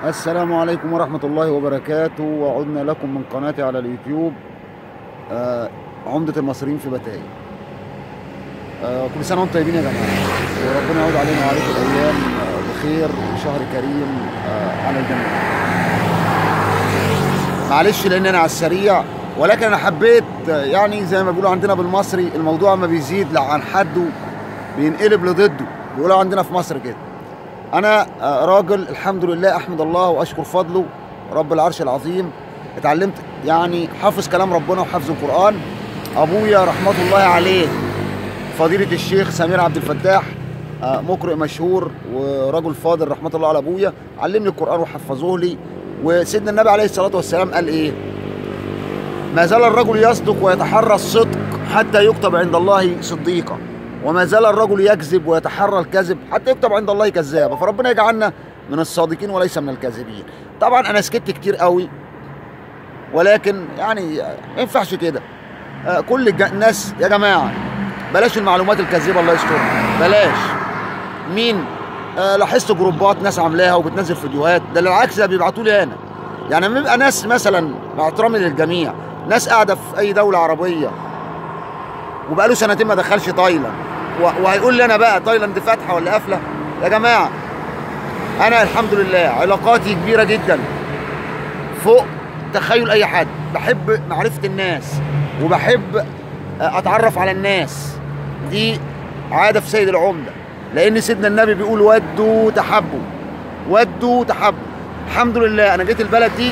السلام عليكم ورحمة الله وبركاته وعدنا لكم من قناتي على اليوتيوب آه عمدة المصريين في بتاي آه كل سنة وانتم طيبين يا جماعة وربنا يعود علينا وعليكم الأيام آه بخير وشهر كريم آه على الجميع معلش لأن أنا على السريع ولكن أنا حبيت آه، يعني زي ما بيقولوا عندنا بالمصري الموضوع ما بيزيد لا عن حده بينقلب لضده بيقولوا عندنا في مصر كده انا آه، راجل الحمد لله احمد الله واشكر فضله رب العرش العظيم اتعلمت يعني حافظ كلام ربنا وحافظ القران ابويا رحمه الله عليه فضيله الشيخ سمير عبد الفتاح آه، مقرئ مشهور ورجل فاضل رحمه الله على ابويا علمني القران وحفظه لي وسيدنا النبي عليه الصلاه والسلام قال ايه ما زال الرجل يصدق ويتحرى الصدق حتى يكتب عند الله صديقا وما زال الرجل يكذب ويتحرى الكذب حتى يكتب عند الله كذابا فربنا يجعلنا من الصادقين وليس من الكاذبين طبعا انا سكت كتير قوي ولكن يعني ما ينفعش كده آه، كل الج- الناس يا جماعه بلاش المعلومات الكاذبه الله يسترها بلاش مين آه لاحظت جروبات ناس عاملاها وبتنزل فيديوهات ده بالعكس ده بيبعتوا لي انا يعني لما يبقى ناس مثلا مع احترامي للجميع ناس قاعده في اي دوله عربيه وبقاله سنتين ما دخلش تايلاند و- وهيقول لي انا بقى تايلاند فاتحه ولا قافله يا جماعه انا الحمد لله علاقاتي كبيره جدا فوق تخيل اي حد بحب معرفه الناس وبحب اتعرف على الناس دي عاده في سيد العمده لان سيدنا النبي بيقول ودوا تحبوا ودوا تحبوا الحمد لله انا جيت البلد دي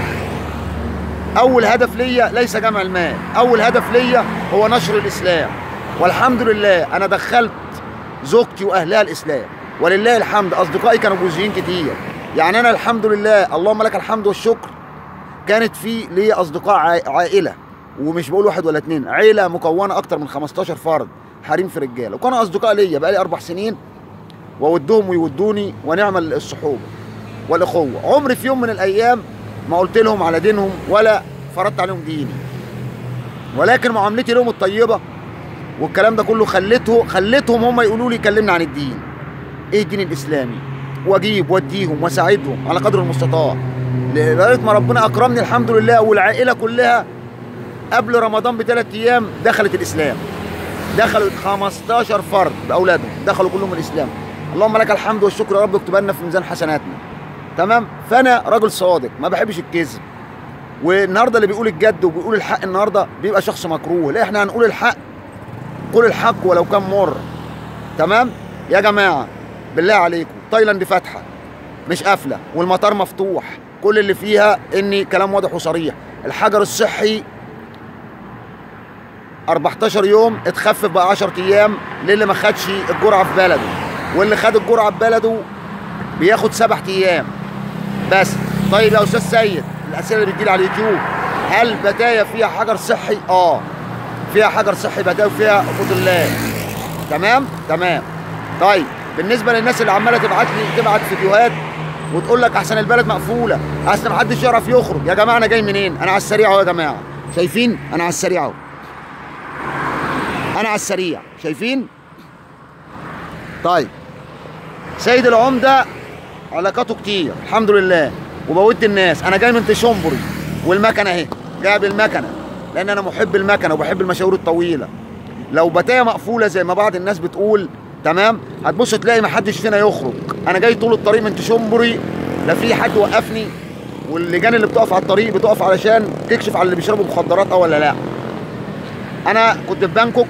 اول هدف ليا ليس جمع المال اول هدف ليا هو نشر الاسلام والحمد لله انا دخلت زوجتي واهلها الاسلام ولله الحمد اصدقائي كانوا جوزيين كتير يعني انا الحمد لله اللهم لك الحمد والشكر كانت في ليا اصدقاء عا- عائله ومش بقول واحد ولا اتنين عيله مكونه اكتر من 15 فرد حريم في رجاله وكانوا اصدقاء ليا بقالي اربع سنين واودهم ويودوني ونعمل الصحوبه والاخوه عمري في يوم من الايام ما قلت لهم على دينهم ولا فرضت عليهم ديني ولكن معاملتي لهم الطيبه والكلام ده كله خلته خلتهم هم يقولوا لي كلمنا عن الدين ايه الدين الاسلامي واجيب واديهم واساعدهم على قدر المستطاع لغايه ما ربنا اكرمني الحمد لله والعائله كلها قبل رمضان بثلاث ايام دخلت الاسلام دخلوا 15 فرد باولادهم دخلوا كلهم الاسلام اللهم لك الحمد والشكر يا رب اكتب لنا في ميزان حسناتنا تمام فانا راجل صادق ما بحبش الكذب والنهارده اللي بيقول الجد وبيقول الحق النهارده بيبقى شخص مكروه لا احنا هنقول الحق قول الحق ولو كان مر تمام يا جماعه بالله عليكم تايلاند فاتحه مش قافله والمطار مفتوح كل اللي فيها اني كلام واضح وصريح الحجر الصحي 14 يوم اتخفف بقى 10 ايام للي ما خدش الجرعه في بلده واللي خد الجرعه في بلده بياخد سبع ايام بس طيب يا استاذ سيد الاسئله اللي بتجيلي على اليوتيوب هل بتايا فيها حجر صحي اه فيها حجر صحي بتايا وفيها فضل الله تمام تمام طيب بالنسبه للناس اللي عماله تبعت لي تبعت فيديوهات وتقول لك احسن البلد مقفوله احسن محدش يعرف يخرج يا جماعه انا جاي منين انا على السريع اهو يا جماعه شايفين انا على السريع اهو انا على السريع شايفين طيب سيد العمده علاقاته كتير الحمد لله وبود الناس انا جاي من تشومبري والمكنه اهي جايب المكنه لان انا محب المكنه وبحب المشاوير الطويله لو بتايه مقفوله زي ما بعض الناس بتقول تمام هتبص تلاقي ما حدش فينا يخرج انا جاي طول الطريق من تشومبري لا في حد وقفني واللجان اللي بتقف على الطريق بتقف علشان تكشف على اللي بيشربوا مخدرات اه ولا لا انا كنت في بانكوك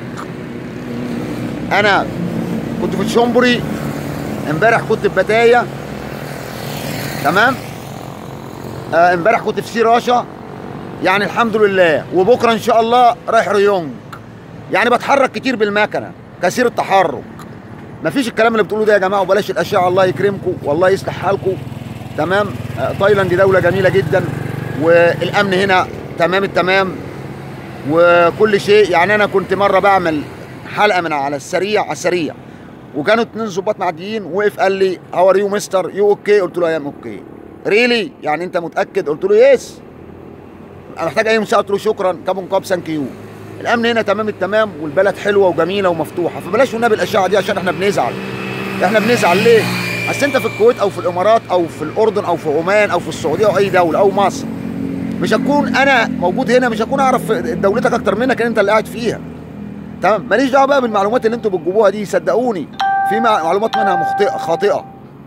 انا كنت في تشومبري امبارح كنت في بتايا تمام آه، امبارح كنت في سيراشا يعني الحمد لله وبكره ان شاء الله رايح ريونج يعني بتحرك كتير بالمكنه كثير التحرك مفيش الكلام اللي بتقولوه ده يا جماعه وبلاش الاشياء الله يكرمكم والله يصلح حالكم تمام آه، تايلاند دي دوله جميله جدا والامن هنا تمام التمام وكل شيء يعني انا كنت مره بعمل حلقه من على السريع على السريع وكانوا اتنين ظباط معديين وقف قال لي هاو ار يو مستر يو اوكي قلت له اي ام اوكي ريلي يعني انت متاكد قلت له يس انا محتاج اي مساعده قلت له شكرا كابون كاب ثانك يو الامن هنا تمام التمام والبلد حلوه وجميله ومفتوحه فبلاش والنبي الاشعه دي عشان احنا بنزعل احنا بنزعل ليه اصل انت في الكويت او في الامارات او في الاردن او في عمان او في السعوديه او اي دوله او مصر مش هكون انا موجود هنا مش هكون اعرف دولتك اكتر منك ان انت اللي قاعد فيها تمام ماليش دعوه بقى بالمعلومات اللي انتوا بتجيبوها دي صدقوني في معلومات منها مخطئه خاطئه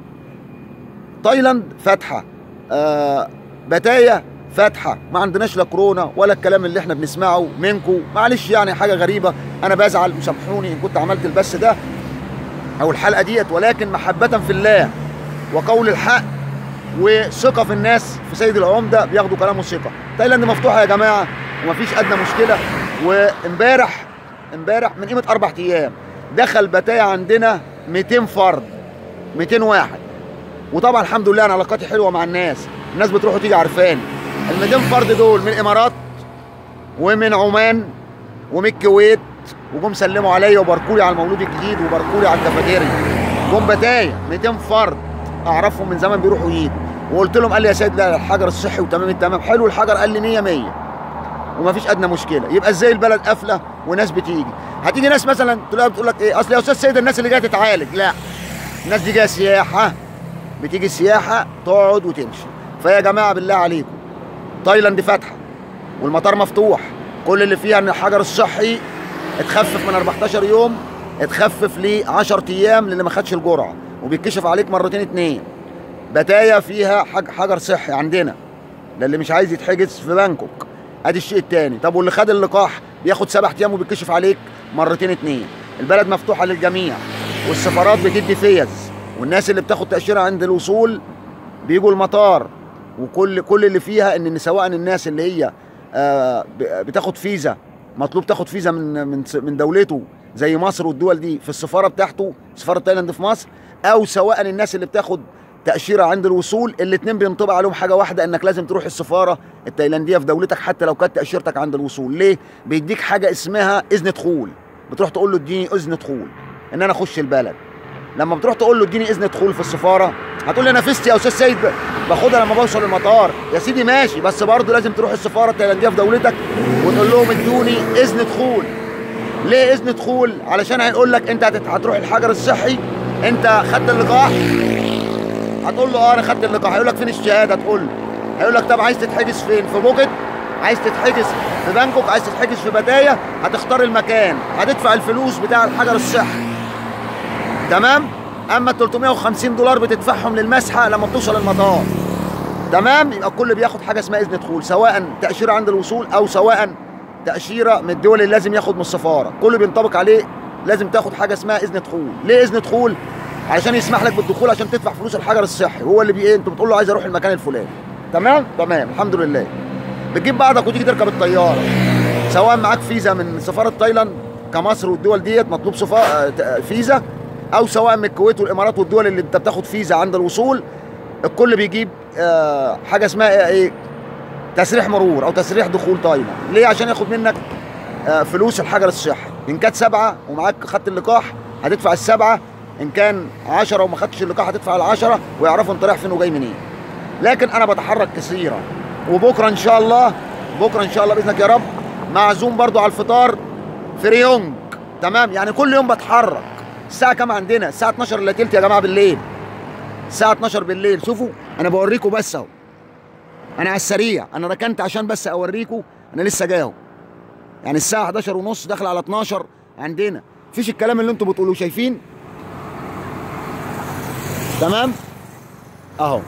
تايلاند فاتحه آه بتايا فاتحه ما عندناش لا كورونا ولا الكلام اللي احنا بنسمعه منكم معلش يعني حاجه غريبه انا بزعل وسامحوني ان كنت عملت البث ده او الحلقه ديت ولكن محبه في الله وقول الحق وثقه في الناس في سيد العمده بياخدوا كلامه ثقه تايلاند مفتوحه يا جماعه ومفيش ادنى مشكله وامبارح امبارح من قيمه اربع ايام دخل بتايا عندنا 200 فرد 200 واحد وطبعا الحمد لله انا علاقاتي حلوه مع الناس الناس بتروح وتيجي عارفاني ال 200 فرد دول من الامارات ومن عمان ومن الكويت وجم سلموا عليا وباركوا لي على المولود الجديد وباركوا لي على الكافيتيريا جم بتايا 200 فرد اعرفهم من زمان بيروحوا يجوا وقلت لهم قال لي يا سيد لا الحجر الصحي وتمام التمام حلو الحجر قال لي 100 100 ومفيش ادنى مشكله يبقى ازاي البلد قافله وناس بتيجي هتيجي ناس مثلا تلاقي بتقول لك ايه اصل يا استاذ سيد الناس اللي جايه تتعالج لا الناس دي جايه سياحه بتيجي سياحه تقعد وتمشي فيا جماعه بالله عليكم تايلاند فاتحه والمطار مفتوح كل اللي فيها ان الحجر الصحي اتخفف من 14 يوم اتخفف ل 10 ايام للي ما خدش الجرعه وبيتكشف عليك مرتين اتنين بتايا فيها حج حجر صحي عندنا للي مش عايز يتحجز في بانكوك ادي الشيء التاني طب واللي خد اللقاح بياخد سبع ايام وبيتكشف عليك مرتين اتنين البلد مفتوحه للجميع والسفارات بتدي فيز والناس اللي بتاخد تاشيره عند الوصول بيجوا المطار وكل كل اللي فيها ان سواء الناس اللي هي آه بتاخد فيزا مطلوب تاخد فيزا من من من دولته زي مصر والدول دي في السفاره بتاعته سفاره تايلاند في مصر او سواء الناس اللي بتاخد تأشيرة عند الوصول الاثنين بينطبق عليهم حاجة واحدة انك لازم تروح السفارة التايلاندية في دولتك حتى لو كانت تأشيرتك عند الوصول ليه؟ بيديك حاجة اسمها اذن دخول بتروح تقول له اديني اذن دخول ان انا اخش البلد لما بتروح تقول له اديني اذن دخول في السفارة هتقول لي انا فزت يا استاذ سيد باخدها لما بوصل المطار يا سيدي ماشي بس برضه لازم تروح السفارة التايلاندية في دولتك وتقول لهم ادوني اذن دخول ليه اذن دخول علشان هيقول لك انت هتروح الحجر الصحي انت خدت اللقاح هتقول له اه انا خدت اللقاح هيقول لك فين الشهاده تقول له هيقول لك طب عايز تتحجز فين في بوكت عايز تتحجز في بانكوك عايز تتحجز في بتايا هتختار المكان هتدفع الفلوس بتاع الحجر الصحي تمام اما 350 دولار بتدفعهم للمسحه لما بتوصل المطار تمام يبقى الكل بياخد حاجه اسمها اذن دخول سواء تاشيره عند الوصول او سواء تاشيره من الدول اللي لازم ياخد من السفاره كله بينطبق عليه لازم تاخد حاجه اسمها اذن دخول ليه اذن دخول عشان يسمح لك بالدخول عشان تدفع فلوس الحجر الصحي هو اللي بي ايه انت بتقول له عايز اروح المكان الفلاني تمام تمام الحمد لله بتجيب بعضك وتيجي تركب الطياره سواء معاك فيزا من سفاره تايلاند كمصر والدول ديت مطلوب صفا... فيزا او سواء من الكويت والامارات والدول اللي انت بتاخد فيزا عند الوصول الكل بيجيب آه حاجه اسمها ايه تسريح مرور او تسريح دخول تايلاند ليه عشان ياخد منك آه فلوس الحجر الصحي ان كانت سبعه ومعاك خدت اللقاح هتدفع السبعه ان كان 10 وما خدتش اللقاح هتدفع العشرة ويعرفوا انت رايح فين وجاي منين لكن انا بتحرك كثيرا وبكره ان شاء الله بكره ان شاء الله باذنك يا رب معزوم برضو على الفطار في ريونج تمام يعني كل يوم بتحرك الساعه كام عندنا الساعه 12 الا تلت يا جماعه بالليل الساعه 12 بالليل شوفوا انا بوريكم بس اهو انا على السريع انا ركنت عشان بس اوريكم انا لسه جاي اهو يعني الساعه 11 ونص داخل على 12 عندنا مفيش الكلام اللي انتوا بتقولوه شايفين تمام اهو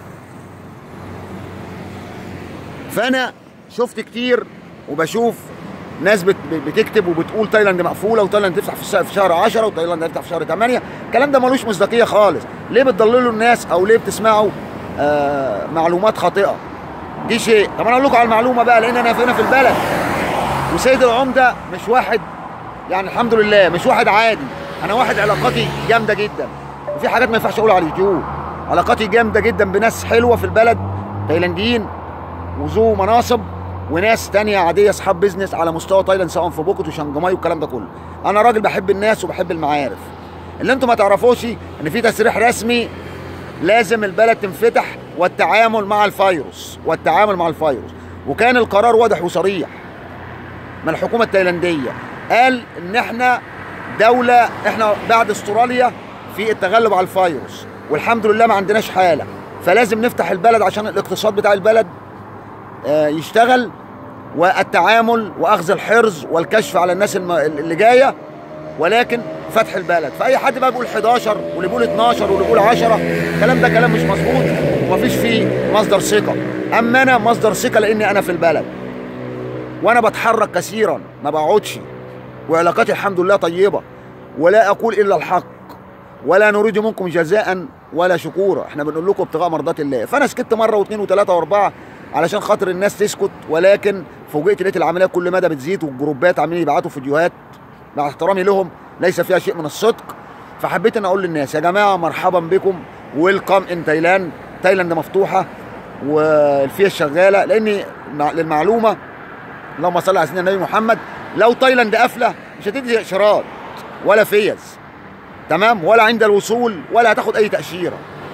فانا شفت كتير وبشوف ناس بت بتكتب وبتقول تايلاند مقفوله وتايلاند تفتح في في شهر 10 وتايلاند هتفتح في شهر 8 الكلام ده ملوش مصداقيه خالص ليه بتضللوا الناس او ليه بتسمعوا آه معلومات خاطئه دي شيء طب انا اقول لكم على المعلومه بقى لان انا هنا في البلد وسيد العمده مش واحد يعني الحمد لله مش واحد عادي انا واحد علاقاتي جامده جدا وفي حاجات ما ينفعش اقولها على اليوتيوب علاقاتي جامده جدا بناس حلوه في البلد تايلانديين وذو مناصب وناس تانية عادية أصحاب بيزنس على مستوى تايلاند سواء في بوكت وشنجماي والكلام ده كله أنا راجل بحب الناس وبحب المعارف اللي انتم ما تعرفوش ان في تسريح رسمي لازم البلد تنفتح والتعامل مع الفيروس والتعامل مع الفيروس وكان القرار واضح وصريح من الحكومة التايلاندية قال ان احنا دولة احنا بعد استراليا في التغلب على الفيروس والحمد لله ما عندناش حاله فلازم نفتح البلد عشان الاقتصاد بتاع البلد آه، يشتغل والتعامل واخذ الحرز والكشف على الناس الم- اللي جايه ولكن فتح البلد فاي حد بقى بيقول 11 واللي بيقول 12 واللي بيقول 10 الكلام ده كلام مش مظبوط ومفيش فيه مصدر ثقه اما انا مصدر ثقه لاني انا في البلد وانا بتحرك كثيرا ما بقعدش وعلاقاتي الحمد لله طيبه ولا اقول الا الحق ولا نريد منكم جزاء ولا شكورا احنا بنقول لكم ابتغاء مرضات الله فانا سكت مره واثنين وثلاثه واربعه علشان خاطر الناس تسكت ولكن فوجئت لقيت العمليه كل مدى بتزيد والجروبات عاملين يبعتوا فيديوهات مع احترامي لهم ليس فيها شيء من الصدق فحبيت ان اقول للناس يا جماعه مرحبا بكم ويلكم ان تايلاند تايلاند مفتوحه والفيش شغاله لاني مع- للمعلومه اللهم صل على سيدنا النبي محمد لو تايلاند قافله مش هتدي اشارات ولا فيز تمام ولا عند الوصول ولا هتاخد اي تاشيره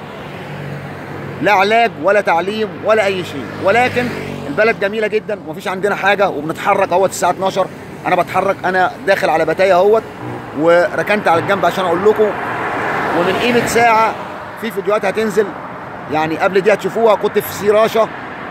لا علاج ولا تعليم ولا اي شيء ولكن البلد جميله جدا ومفيش عندنا حاجه وبنتحرك اهوت الساعه 12 انا بتحرك انا داخل على بتايه اهوت وركنت على الجنب عشان اقول لكم ومن قيمه ساعه في فيديوهات هتنزل يعني قبل دي هتشوفوها كنت في سيراشة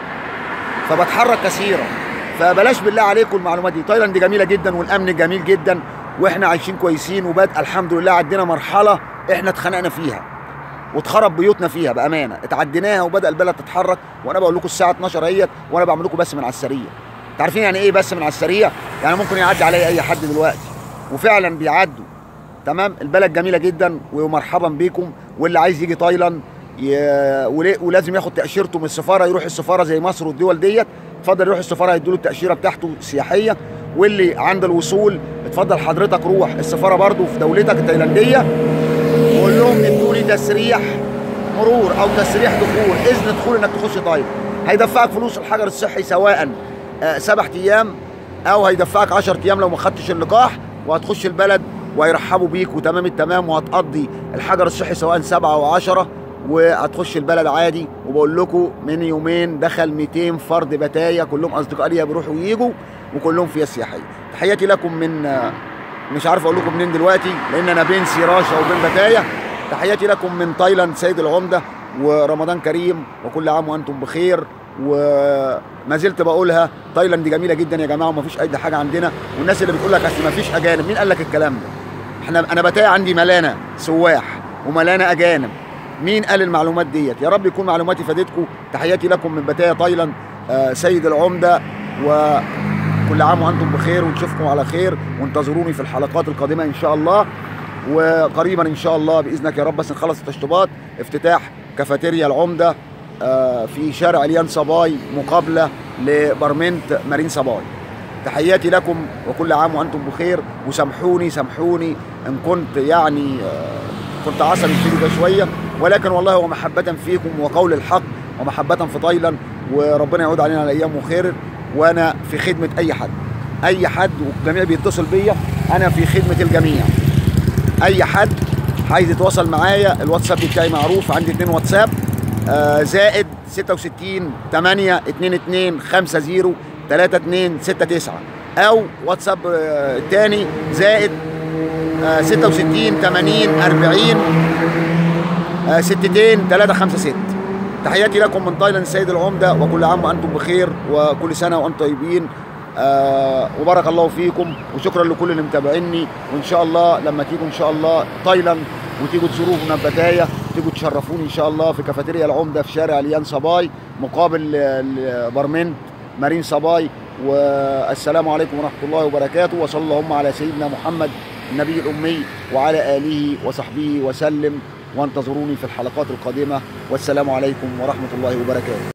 فبتحرك كثيرا فبلاش بالله عليكم المعلومات دي تايلاند جميله جدا والامن جميل جدا واحنا عايشين كويسين وبدأ الحمد لله عدينا مرحله احنا اتخنقنا فيها واتخرب بيوتنا فيها بامانه اتعديناها وبدا البلد تتحرك وانا بقول لكم الساعه 12 اهيت وانا بعمل لكم بس من على السريع انتوا عارفين يعني ايه بس من على السريع يعني ممكن يعدي عليا اي حد دلوقتي وفعلا بيعدوا تمام البلد جميله جدا ومرحبا بيكم واللي عايز يجي تايلاند ي... ول- ولازم ياخد تاشيرته من السفاره يروح السفاره زي مصر والدول ديت اتفضل يروح السفاره هيدوا له التاشيره بتاعته السياحيه واللي عند الوصول اتفضل حضرتك روح السفاره برضو في دولتك التايلانديه وقول لهم ادوا لي تسريح مرور او تسريح دخول اذن دخول انك تخش تايلاند هيدفعك فلوس الحجر الصحي سواء آه، سبع ايام او هيدفعك 10 ايام لو ما خدتش اللقاح وهتخش البلد وهيرحبوا بيك وتمام التمام وهتقضي الحجر الصحي سواء سبعة او 10 وهتخش البلد عادي وبقول لكم من يومين دخل 200 فرد بتايا كلهم اصدقاء ليا بيروحوا ويجوا وكلهم فيها سياحيه تحياتي لكم من آه، مش عارف اقول لكم منين دلوقتي لان انا بين سيراشة وبين بتايا تحياتي لكم من تايلاند سيد العمده ورمضان كريم وكل عام وانتم بخير وما زلت بقولها تايلاند جميله جدا يا جماعه وما فيش اي حاجه عندنا والناس اللي بتقول لك اصل ما فيش اجانب مين قال لك الكلام ده احنا انا بتايا عندي ملانه سواح وملانه اجانب مين قال المعلومات ديت يا رب يكون معلوماتي فادتكم تحياتي لكم من بتايا تايلاند آه، سيد العمده و كل عام وانتم بخير ونشوفكم على خير وانتظروني في الحلقات القادمه ان شاء الله وقريبا ان شاء الله باذنك يا رب بس نخلص التشطيبات افتتاح كافيتيريا العمده آه، في شارع اليان صباي مقابله لبرمنت مارين صباي تحياتي لكم وكل عام وانتم بخير وسامحوني سامحوني ان كنت يعني آه، كنت عصبي في ده شويه ولكن والله هو محبه فيكم وقول الحق ومحبه في تايلاند وربنا يعود علينا على ايام خير وانا في خدمه اي حد اي حد والجميع بيتصل بيا انا في خدمه الجميع اي حد عايز يتواصل معايا الواتساب بتاعي معروف عندي اتنين واتساب آه زائد 66 8 22 50 32 69 او واتساب آه تاني زائد آه 66 80 40 آه 62 356 تحياتي لكم من تايلاند السيد العمده وكل عام وانتم بخير وكل سنه وانتم طيبين آه وبارك الله فيكم وشكرا لكل اللي متابعيني وان شاء الله لما تيجوا ان شاء الله تايلاند وتيجوا تزورونا ببتايا تيجوا تشرفوني ان شاء الله في كافيتيريا العمده في شارع اليان صباي مقابل ل- لبرمنت مارين صباي والسلام عليكم ورحمه الله وبركاته وصلى اللهم على سيدنا محمد النبي الامي وعلى اله وصحبه وسلم وانتظروني في الحلقات القادمه والسلام عليكم ورحمه الله وبركاته